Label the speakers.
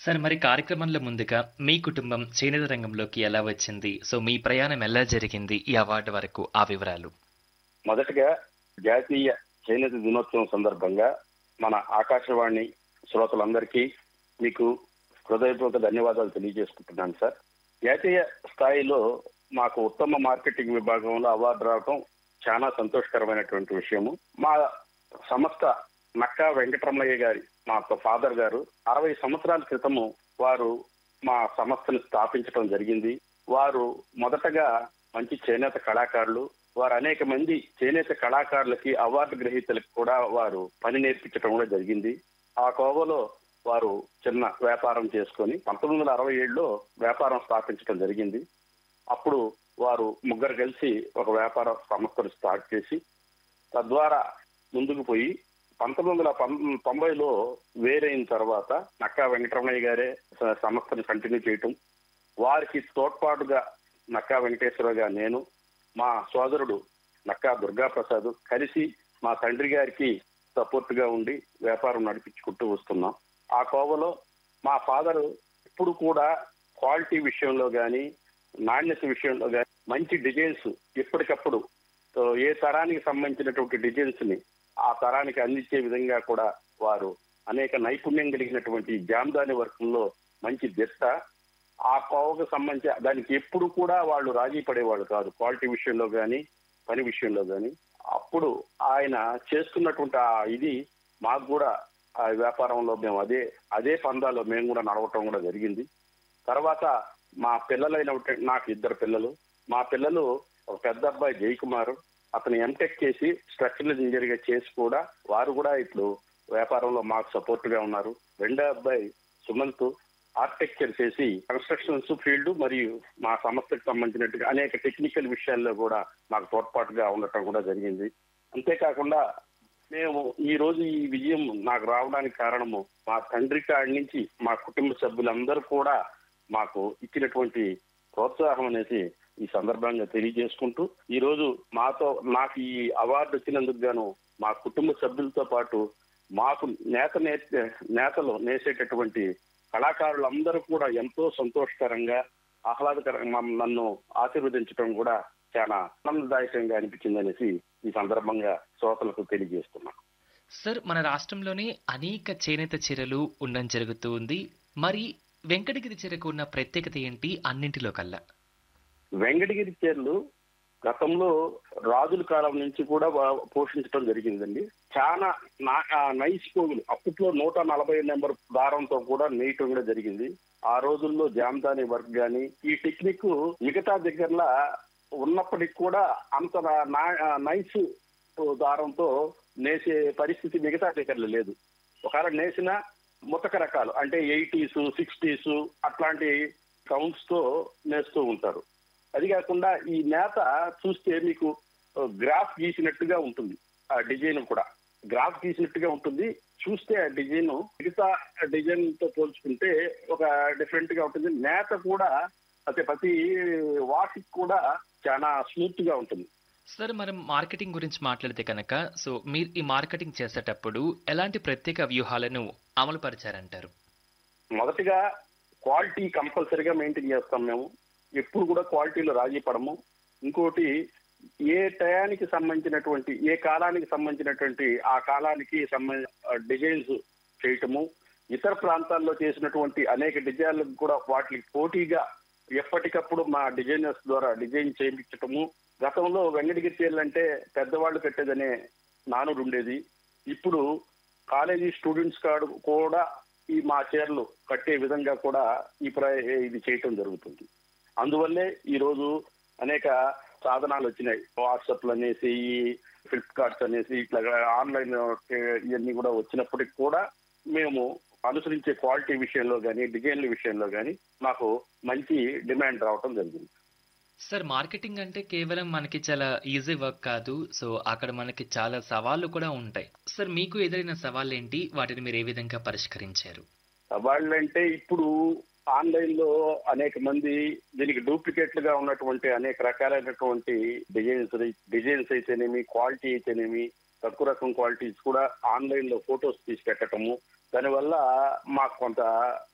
Speaker 1: sir మరి కార్యక్రమంలో ముందుగా మీ కుటుంబం చేనేత రంగంలోకి ఎలా వచ్చింది సో మీ ప్రయాణం ఎలా జరిగింది ఈ అవార్డు వరకు ఆ వివరాలు
Speaker 2: మొదటగా జాతీయ చేనేత దినోత్సవం సందర్భంగా మన ఆకాశవాణి శ్రోతలందరికీ మీకు హృదయపూర్వక ధన్యవాదాలు తెలియజేసుకుంటున్నాను సార్ జాతీయ స్థాయిలో మాకు ఉత్తమ మార్కెటింగ్ విభాగంలో అవార్డు రావడం చాలా సంతోషకరమైనటువంటి విషయము మా సంస్థ నక్కా వెంకటరమయ్య గారి మా ఫాదర్ గారు అరవై సంవత్సరాల క్రితము వారు మా సంస్థను స్థాపించడం జరిగింది వారు మొదటగా మంచి చేనేత కళాకారులు వారు అనేక మంది చేనేత కళాకారులకి అవార్డు గ్రహీతలకు కూడా వారు పని నేర్పించడం కూడా జరిగింది ఆ కోవలో వారు చిన్న వ్యాపారం చేసుకొని పంతొమ్మిది వందల అరవై ఏడులో వ్యాపారం స్థాపించడం జరిగింది అప్పుడు వారు ముగ్గురు కలిసి ఒక వ్యాపార సంస్థను స్టార్ట్ చేసి తద్వారా ముందుకు పోయి పంతొమ్మిది వందల పం- తొంభైలో వేరైన తర్వాత నక్కా వెంకటరమణయ్య గారే స- సంస్థను కంటిన్యూ చేయటం వారికి తోడ్పాటుగా నక్కా వెంకటేశ్వరగా నేను మా సోదరుడు నక్కా దుర్గాప్రసాద్ కలిసి మా తండ్రి గారికి సపోర్ట్ గా ఉండి వ్యాపారం నడిపించుకుంటూ వస్తున్నాం ఆ కోవలో మా ఫాదర్ ఇప్పుడు కూడా క్వాలిటీ విషయంలో కానీ నాణ్యత విషయంలో కానీ మంచి డిజైన్స్ ఎప్పటికప్పుడు సో ఏ తరానికి సంబంధించినటువంటి డిజైన్స్ ని ఆ తరానికి అందించే విధంగా కూడా వారు అనేక నైపుణ్యం కలిగినటువంటి జామ్దాని వర్కుల్లో మంచి దిట్ట ఆ కోవకు సంబంధించి దానికి ఎప్పుడు కూడా వాళ్ళు రాజీ పడేవాళ్ళు కాదు క్వాలిటీ విషయంలో కానీ పని విషయంలో కానీ అప్పుడు ఆయన చేస్తున్నటువంటి ఆ ఇది మాకు కూడా ఆ వ్యాపారంలో మేము అదే అదే పందాలో మేము కూడా నడవటం కూడా జరిగింది తర్వాత మా పిల్లలైన నాకు ఇద్దరు పిల్లలు మా పిల్లలు ఒక పెద్ద అబ్బాయి జయకుమార్ అతను ఎంటెక్ చేసి స్ట్రక్చరల్ ఇంజనీర్ గా చేసి కూడా వారు కూడా ఇప్పుడు వ్యాపారంలో మాకు సపోర్ట్ గా ఉన్నారు రెండో అబ్బాయి సుమంత్ ఆర్కిటెక్చర్ చేసి కన్స్ట్రక్షన్స్ ఫీల్డ్ మరియు మా సంస్థకు సంబంధించినట్టుగా అనేక టెక్నికల్ విషయాల్లో కూడా మాకు తోడ్పాటుగా ఉండటం కూడా జరిగింది అంతేకాకుండా మేము ఈ రోజు ఈ విజయం నాకు రావడానికి కారణము మా తండ్రి కాడి నుంచి మా కుటుంబ సభ్యులందరూ కూడా మాకు ఇచ్చినటువంటి ప్రోత్సాహం అనేసి ఈ సందర్భంగా తెలియజేసుకుంటూ ఈ రోజు మాతో నాకు ఈ అవార్డు వచ్చినందుకు గాను మా కుటుంబ సభ్యులతో పాటు మాకు నేత నే నేతలు నేసేటటువంటి కళాకారులందరూ కూడా ఎంతో సంతోషకరంగా ఆహ్లాదకరంగా మమ్- నన్ను ఆశీర్వదించడం కూడా చాలా ఆనందదాయకంగా అనిపించింది అనేసి ఈ సందర్భంగా శ్రోతలకు తెలియజేస్తున్నాను
Speaker 1: సార్ మన రాష్ట్రంలోనే అనేక చేనేత చీరలు ఉండడం జరుగుతూ ఉంది మరి వెంకటగిరి చీరకు ఉన్న ప్రత్యేకత ఏంటి అన్నింటిలో కల్లా
Speaker 2: వెంకటగిరి చీరలు గతంలో రాజుల కాలం నుంచి కూడా వా- పోషించడం జరిగిందండి చాలా నా- ఆ నైస్ పోగులు అప్పట్లో నూట నలభై నెంబర్ దారంతో కూడా నేయటం కూడా జరిగింది ఆ రోజుల్లో జామదాని వర్క్ గాని ఈ టెక్నిక్ మిగతా దగ్గరలా ఉన్నప్పటికి కూడా అంత నా- నా- నైస్ దారంతో నేసే పరిస్థితి మిగతా దగ్గరలో లేదు ఒకవేళ నేసిన ముతక రకాలు అంటే ఎయిటీస్ సిక్స్టీస్ అట్లాంటి కౌంట్స్ తో నేస్తూ ఉంటారు అది కాకుండా ఈ నేత చూస్తే మీకు గ్రాఫ్ గీసినట్టుగా ఉంటుంది ఆ డిజైన్ కూడా గ్రాఫ్ గీసినట్టుగా ఉంటుంది చూస్తే ఆ డిజైన్ మిగతా డిజైన్ తో పోల్చుకుంటే ఒక డిఫరెంట్ గా ఉంటుంది నేత కూడా అదే ప్రతి వాటికి కూడా చాలా స్మూత్ గా ఉంటుంది
Speaker 1: సార్ మనం మార్కెటింగ్ గురించి మాట్లాడితే కనుక సో మీరు ఈ మార్కెటింగ్ చేసేటప్పుడు ఎలాంటి ప్రత్యేక వ్యూహాలను అమలు పరిచారంటారు
Speaker 2: మొదటిగా క్వాలిటీ కంపల్సరీగా మెయింటైన్ చేస్తాం మేము ఎప్పుడు కూడా క్వాలిటీలో రాజీ పడము ఇంకోటి ఏ టయానికి సంబంధించినటువంటి ఏ కాలానికి సంబంధించినటువంటి ఆ కాలానికి సంబంధ డిజైన్స్ చేయటము ఇతర ప్రాంతాల్లో చేసినటువంటి అనేక డిజైన్లకు కూడా వాటికి పోటీగా ఎప్పటికప్పుడు మా డిజైనర్స్ ద్వారా డిజైన్ చేయించటము గతంలో వెంకటగిరి చీరలు అంటే పెద్దవాళ్ళు కట్టేదనే నానుడు ఉండేది ఇప్పుడు కాలేజీ స్టూడెంట్స్ కాడు కూడా ఈ మా చీరలు కట్టే విధంగా కూడా ఈ ప్ర ఇది చేయటం జరుగుతుంది అందువల్లే ఈ రోజు అనేక సాధనాలు వచ్చినాయి వాట్సాప్లు అనేసి ఫ్లిప్కార్ట్స్ అనేసి ఇట్లా ఆన్లైన్ ఇవన్నీ కూడా వచ్చినప్పటికి కూడా మేము అనుసరించే క్వాలిటీ విషయంలో కానీ డిజైన్ల విషయంలో కానీ మాకు మంచి డిమాండ్ రావటం జరిగింది
Speaker 1: సార్ మార్కెటింగ్ అంటే కేవలం మనకి చాలా ఈజీ వర్క్ కాదు సో అక్కడ మనకి చాలా సవాళ్లు కూడా ఉంటాయి సార్ మీకు ఎదురైన సవాళ్ళు ఏంటి వాటిని మీరు ఏ విధంగా పరిష్కరించారు
Speaker 2: వాళ్ళంటే ఇప్పుడు ఆన్లైన్ లో అనేక మంది దీనికి డూప్లికేట్ గా ఉన్నటువంటి అనేక రకాలైనటువంటి డిజైన్స్ డిజైన్స్ అయితేనేమి క్వాలిటీ అయితేనేమి తక్కువ రకం క్వాలిటీస్ కూడా ఆన్లైన్ లో ఫొటోస్ తీసి పెట్టడము దానివల్ల మాకు కొంత